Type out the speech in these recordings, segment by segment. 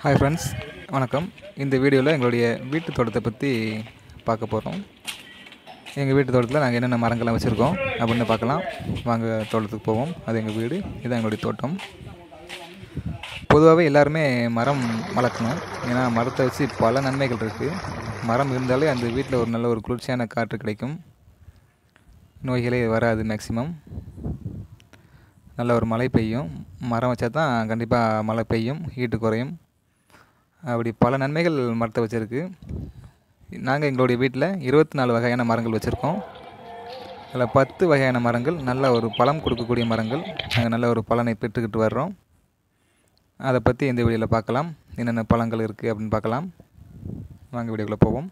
hi friends வணக்கம் இந்த வீடியோவில் எங்களுடைய வீட்டு தோட்டத்தை பற்றி பார்க்க போகிறோம் எங்கள் வீட்டு தோட்டத்தில் நாங்கள் என்னென்ன மரங்கள்லாம் வச்சுருக்கோம் அப்படின்னு பார்க்கலாம் வாங்க தோட்டத்துக்கு போவோம் அது எங்கள் வீடு இதுதான் எங்களுடைய தோட்டம் பொதுவாகவே எல்லாருமே மரம் வளர்க்கணும் ஏன்னா மரத்தை வச்சு பல நன்மைகள் இருக்குது மரம் இருந்தாலே அந்த வீட்டில் ஒரு நல்ல ஒரு குளிர்ச்சியான காற்று கிடைக்கும் நோய்களே வராது மேக்ஸிமம் நல்ல ஒரு மழை பெய்யும் மரம் வச்சா தான் கண்டிப்பாக மழை பெய்யும் ஹீட்டு குறையும் அப்படி பல நன்மைகள் மரத்தை வச்சுருக்கு நாங்கள் எங்களுடைய வீட்டில் இருபத்தி நாலு வகையான மரங்கள் வச்சுருக்கோம் அதில் பத்து வகையான மரங்கள் நல்ல ஒரு பழம் கொடுக்கக்கூடிய மரங்கள் நாங்கள் நல்ல ஒரு பலனை பெற்றுக்கிட்டு வர்றோம் அதை பற்றி இந்த வீடியோவில் பார்க்கலாம் என்னென்ன பழங்கள் இருக்குது அப்படின்னு பார்க்கலாம் வாங்க வீடியோக்குள்ளே போவோம்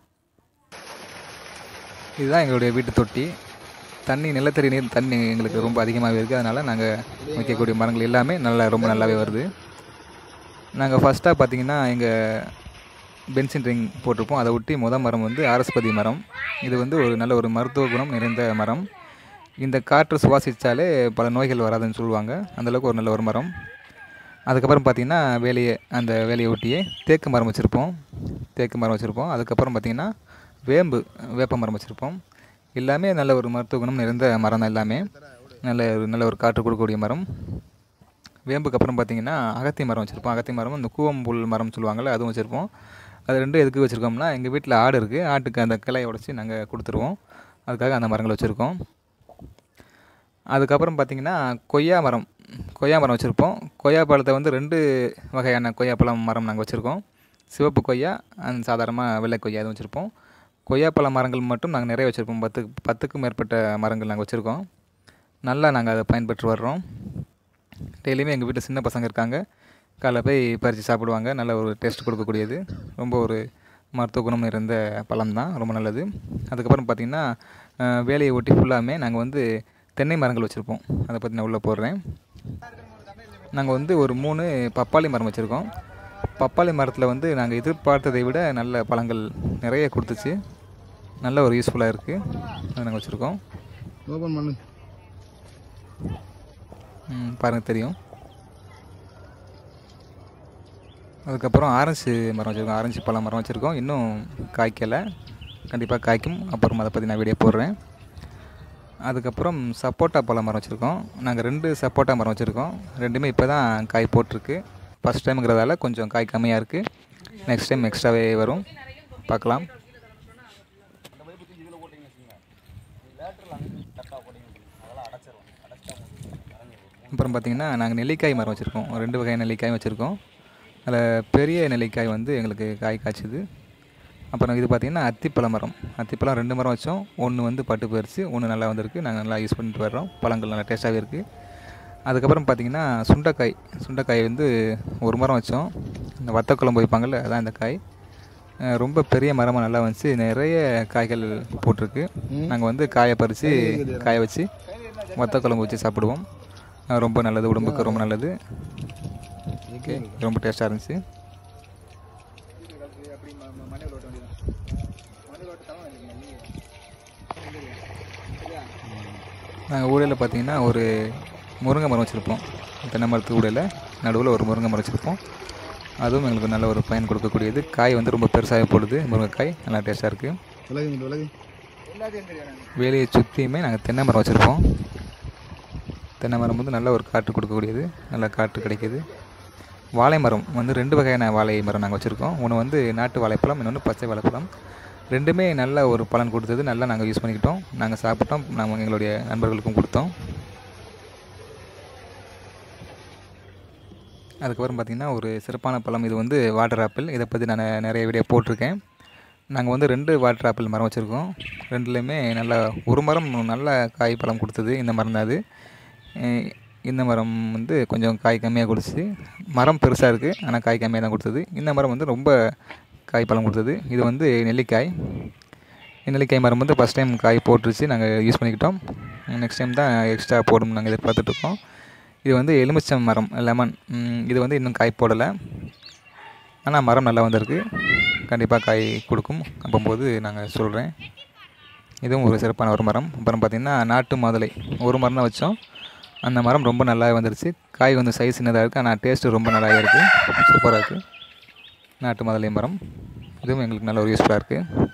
இதுதான் எங்களுடைய வீட்டு தொட்டி தண்ணி நிலத்தடி நீர் தண்ணி எங்களுக்கு ரொம்ப அதிகமாகவே இருக்குது அதனால் நாங்கள் வைக்கக்கூடிய மரங்கள் எல்லாமே நல்லா ரொம்ப நல்லாவே வருது நாங்கள் ஃபஸ்ட்டாக பார்த்தீங்கன்னா எங்கள் பென்சின் ரிங் போட்டிருப்போம் அதை ஒட்டி முத மரம் வந்து ஆரஸ்பதி மரம் இது வந்து ஒரு நல்ல ஒரு மருத்துவ குணம் நிறைந்த மரம் இந்த காற்று சுவாசித்தாலே பல நோய்கள் வராதுன்னு சொல்லுவாங்க அந்தளவுக்கு ஒரு நல்ல ஒரு மரம் அதுக்கப்புறம் பார்த்திங்கன்னா வேலையை அந்த வேலையை ஒட்டியே தேக்கு மரம் வச்சுருப்போம் தேக்கு மரம் வச்சுருப்போம் அதுக்கப்புறம் பார்த்திங்கன்னா வேம்பு வேப்ப மரம் வச்சுருப்போம் எல்லாமே நல்ல ஒரு மருத்துவ குணம் நிறைந்த மரம் தான் எல்லாமே நல்ல ஒரு நல்ல ஒரு காற்று கொடுக்கக்கூடிய மரம் வேம்புக்கு அப்புறம் பார்த்திங்கன்னா அகத்தி மரம் வச்சுருப்போம் அகத்தி மரம் இந்த கூவம்புல் மரம் சொல்லுவாங்கள்ல அதுவும் வச்சுருப்போம் அது ரெண்டும் எதுக்கு வச்சுருக்கோம்னா எங்கள் வீட்டில் ஆடு இருக்குது ஆட்டுக்கு அந்த கிளையை உடச்சி நாங்கள் கொடுத்துருவோம் அதுக்காக அந்த மரங்கள் வச்சுருக்கோம் அதுக்கப்புறம் பார்த்திங்கன்னா கொய்யா மரம் கொய்யா மரம் வச்சுருப்போம் கொய்யா பழத்தை வந்து ரெண்டு வகையான கொய்யா பழம் மரம் நாங்கள் வச்சுருக்கோம் சிவப்பு கொய்யா அந்த சாதாரணமாக வெள்ளை கொய்யா அதுவும் வச்சுருப்போம் கொய்யாப்பழ மரங்கள் மட்டும் நாங்கள் நிறைய வச்சுருப்போம் பத்து பத்துக்கும் மேற்பட்ட மரங்கள் நாங்கள் வச்சுருக்கோம் நல்லா நாங்கள் அதை பயன்பெற்று வர்றோம் டெய்லியுமே எங்கள் வீட்டில் சின்ன பசங்க இருக்காங்க காலைல போய் பறித்து சாப்பிடுவாங்க நல்ல ஒரு டேஸ்ட் கொடுக்கக்கூடியது ரொம்ப ஒரு மருத்துவ குணம் நிறைந்த பழம் தான் ரொம்ப நல்லது அதுக்கப்புறம் பார்த்திங்கன்னா வேலையை ஒட்டி ஃபுல்லாமே நாங்கள் வந்து தென்னை மரங்கள் வச்சுருப்போம் அதை பற்றி நான் உள்ளே போடுறேன் நாங்கள் வந்து ஒரு மூணு பப்பாளி மரம் வச்சுருக்கோம் பப்பாளி மரத்தில் வந்து நாங்கள் எதிர்பார்த்ததை விட நல்ல பழங்கள் நிறைய கொடுத்துச்சு நல்ல ஒரு யூஸ்ஃபுல்லாக இருக்குது அதை நாங்கள் வச்சுருக்கோம் ஓப்பன் பண்ணு பாருங்கள் தெரியும் அதுக்கப்புறம் ஆரஞ்சு மரம் வச்சுருக்கோம் ஆரஞ்சு பழ மரம் வச்சுருக்கோம் இன்னும் காய்க்கலை கண்டிப்பாக காய்க்கும் அப்புறம் அதை பற்றி நான் வீடியோ போடுறேன் அதுக்கப்புறம் சப்போட்டா பழ மரம் வச்சுருக்கோம் நாங்கள் ரெண்டு சப்போட்டா மரம் வச்சுருக்கோம் ரெண்டுமே இப்போ தான் காய் போட்டிருக்கு ஃபஸ்ட் டைமுங்கிறதால கொஞ்சம் காய் கம்மியாக இருக்குது நெக்ஸ்ட் டைம் எக்ஸ்ட்ராவே வரும் பார்க்கலாம் அப்புறம் பார்த்திங்கன்னா நாங்கள் நெல்லிக்காய் மரம் வச்சுருக்கோம் ரெண்டு வகை நெல்லிக்காயும் வச்சுருக்கோம் அதில் பெரிய நெல்லிக்காய் வந்து எங்களுக்கு காய் காய்ச்சுது அப்புறம் இது பார்த்திங்கன்னா அத்திப்பழ மரம் அத்திப்பழம் ரெண்டு மரம் வச்சோம் ஒன்று வந்து பட்டு போயிடுச்சு ஒன்று நல்லா வந்திருக்கு நாங்கள் நல்லா யூஸ் பண்ணிட்டு வர்றோம் பழங்கள் நல்லா டேஸ்ட்டாகவே இருக்குது அதுக்கப்புறம் பார்த்திங்கன்னா சுண்டைக்காய் சுண்டைக்காய் வந்து ஒரு மரம் வச்சோம் இந்த வத்த குழம்பு வைப்பாங்கள்ல அதான் இந்த காய் ரொம்ப பெரிய மரமாக நல்லா வந்துச்சு நிறைய காய்கள் போட்டிருக்கு நாங்கள் வந்து காயை பறித்து காய வச்சு வத்த குழம்பு வச்சு சாப்பிடுவோம் ரொம்ப நல்லது உடம்புக்கு ரொம்ப நல்லது ஓகே ரொம்ப டேஸ்ட்டாக இருந்துச்சு நாங்கள் ஊடையில் பார்த்தீங்கன்னா ஒரு முருங்கை மரம் வச்சுருப்போம் தென்னை மரத்து ஊடையில் நடுவில் ஒரு முருங்கை மரம் வச்சுருப்போம் அதுவும் எங்களுக்கு நல்ல ஒரு பயன் கொடுக்கக்கூடியது காய் வந்து ரொம்ப பெருசாக போடுது முருங்கைக்காய் நல்லா டேஸ்ட்டாக இருக்குது விலகு விலகு வேலையை சுற்றியுமே நாங்கள் தென்னை மரம் வச்சுருப்போம் தென்னை மரம் வந்து நல்ல ஒரு காற்று கொடுக்கக்கூடியது நல்ல காற்று கிடைக்கிது வாழை மரம் வந்து ரெண்டு வகையான வாழை மரம் நாங்கள் வச்சுருக்கோம் ஒன்று வந்து நாட்டு வாழைப்பழம் இன்னொன்று பச்சை வாழைப்பழம் ரெண்டுமே நல்ல ஒரு பலன் கொடுத்தது நல்லா நாங்கள் யூஸ் பண்ணிக்கிட்டோம் நாங்கள் சாப்பிட்டோம் நாங்கள் எங்களுடைய நண்பர்களுக்கும் கொடுத்தோம் அதுக்கப்புறம் பார்த்திங்கன்னா ஒரு சிறப்பான பழம் இது வந்து வாட்டர் ஆப்பிள் இதை பற்றி நான் நிறைய வீடியோ போட்டிருக்கேன் நாங்கள் வந்து ரெண்டு வாட்டர் ஆப்பிள் மரம் வச்சுருக்கோம் ரெண்டுலேயுமே நல்லா ஒரு மரம் நல்ல காய் பழம் கொடுத்தது இந்த மரம் தான் அது இந்த மரம் வந்து கொஞ்சம் காய் கம்மியாக கொடுத்துச்சு மரம் பெருசாக இருக்குது ஆனால் காய் கம்மியாக தான் கொடுத்தது இந்த மரம் வந்து ரொம்ப காய் பழம் கொடுத்தது இது வந்து நெல்லிக்காய் நெல்லிக்காய் மரம் வந்து ஃபஸ்ட் டைம் காய் போட்டுருச்சு நாங்கள் யூஸ் பண்ணிக்கிட்டோம் நெக்ஸ்ட் டைம் தான் எக்ஸ்ட்ரா போடும் நாங்கள் எதிர்பார்த்துட்ருக்கோம் இது வந்து எலுமிச்சம் மரம் லெமன் இது வந்து இன்னும் காய் போடலை ஆனால் மரம் நல்லா வந்திருக்கு கண்டிப்பாக காய் கொடுக்கும் அப்போம்போது நாங்கள் சொல்கிறேன் இதுவும் ஒரு சிறப்பான ஒரு மரம் அப்புறம் பார்த்திங்கன்னா நாட்டு மாதுளை ஒரு மரம் தான் வச்சோம் அந்த மரம் ரொம்ப நல்லா வந்துருச்சு காய் வந்து சைஸ் சின்னதாக இருக்குது ஆனால் டேஸ்ட்டு ரொம்ப நல்லா இருக்குது சூப்பராக இருக்குது நாட்டு மதலை மரம் இதுவும் எங்களுக்கு நல்ல ஒரு யூஸ்ஃபுல்லாக இருக்குது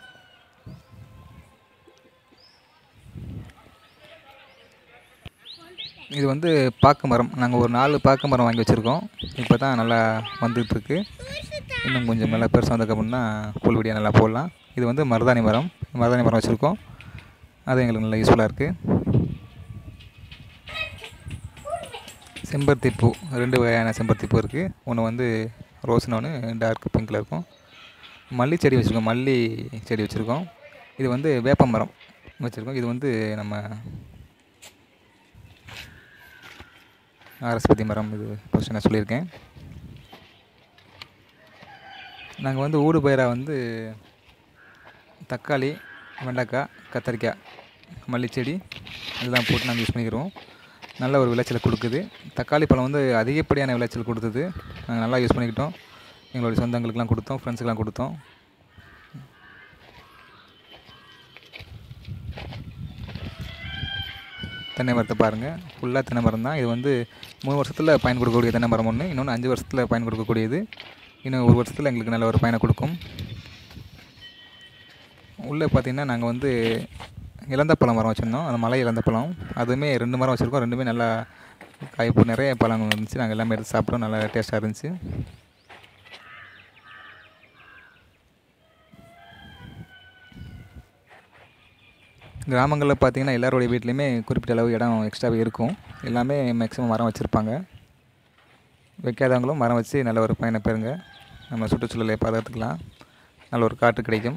இது வந்து பாக்கு மரம் நாங்கள் ஒரு நாலு பாக்கு மரம் வாங்கி வச்சுருக்கோம் இப்போ தான் நல்லா வந்துட்டுருக்கு இன்னும் கொஞ்சம் நல்லா பெருசாக வந்ததுக்கப்புறம் தான் புல்வெடியாக நல்லா போடலாம் இது வந்து மருதாணி மரம் மருதாணி மரம் வச்சுருக்கோம் அது எங்களுக்கு நல்லா யூஸ்ஃபுல்லாக இருக்குது செம்பருத்தி பூ ரெண்டு வகையான செம்பருத்தி பூ இருக்குது ஒன்று வந்து ரோஸ்னு ஒன்று டார்க் பிங்க்கில் இருக்கும் மல்லி செடி வச்சுருக்கோம் மல்லி செடி வச்சுருக்கோம் இது வந்து வேப்ப மரம் வச்சுருக்கோம் இது வந்து நம்ம ஆரஸ்பதி மரம் இது ஃபஸ்ட்டு நான் சொல்லியிருக்கேன் நாங்கள் வந்து ஊடு பயிராக வந்து தக்காளி வெண்டைக்காய் கத்தரிக்காய் மல்லிச்செடி இதெல்லாம் போட்டு நாங்கள் யூஸ் பண்ணிக்கிறோம் நல்ல ஒரு விளைச்சலை கொடுக்குது தக்காளி பழம் வந்து அதிகப்படியான விளைச்சல் கொடுத்தது நாங்கள் நல்லா யூஸ் பண்ணிக்கிட்டோம் எங்களுடைய சொந்தங்களுக்கெல்லாம் கொடுத்தோம் ஃப்ரெண்ட்ஸுக்கெல்லாம் கொடுத்தோம் தென்னை மரத்தை பாருங்கள் ஃபுல்லாக தென்னை மரம் தான் இது வந்து மூணு வருஷத்தில் பயன் கொடுக்கக்கூடிய தென்னை மரம் ஒன்று இன்னொன்று அஞ்சு வருஷத்தில் பயன் கொடுக்கக்கூடியது இன்னும் ஒரு வருஷத்தில் எங்களுக்கு நல்ல ஒரு பயனை கொடுக்கும் உள்ளே பார்த்திங்கன்னா நாங்கள் வந்து இலந்த பழம் மரம் வச்சுருந்தோம் அந்த மலை இலந்த பழம் அதுவுமே ரெண்டு மரம் வச்சுருக்கோம் ரெண்டுமே நல்லா காய்ப்பு நிறைய பழங்கள் இருந்துச்சு நாங்கள் எல்லாமே எடுத்து சாப்பிட்டோம் நல்லா டேஸ்ட்டாக இருந்துச்சு கிராமங்களில் பார்த்தீங்கன்னா எல்லாருடைய வீட்லேயுமே குறிப்பிட்ட அளவு இடம் எக்ஸ்ட்ராவே இருக்கும் எல்லாமே மேக்ஸிமம் மரம் வச்சுருப்பாங்க வைக்காதவங்களும் மரம் வச்சு நல்ல ஒரு பயனை பெறுங்க நம்ம சுற்றுச்சூழலை பாதுகாத்துக்கலாம் நல்ல ஒரு காற்று கிடைக்கும்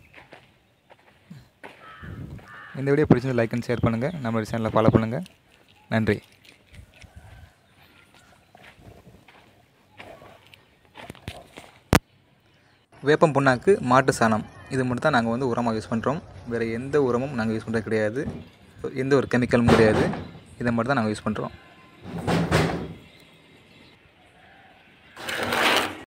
இந்த வீடியோ பிடிச்சிருந்து லைக் அண்ட் ஷேர் பண்ணுங்கள் நம்மளுடைய சேனலை ஃபாலோ பண்ணுங்கள் நன்றி வேப்பம் புண்ணாக்கு மாட்டு சாணம் இது மட்டும் தான் நாங்கள் வந்து உரமாக யூஸ் பண்ணுறோம் வேறு எந்த உரமும் நாங்கள் யூஸ் பண்ணுறது கிடையாது எந்த ஒரு கெமிக்கலும் கிடையாது இதை மட்டும் தான் நாங்கள் யூஸ் பண்ணுறோம்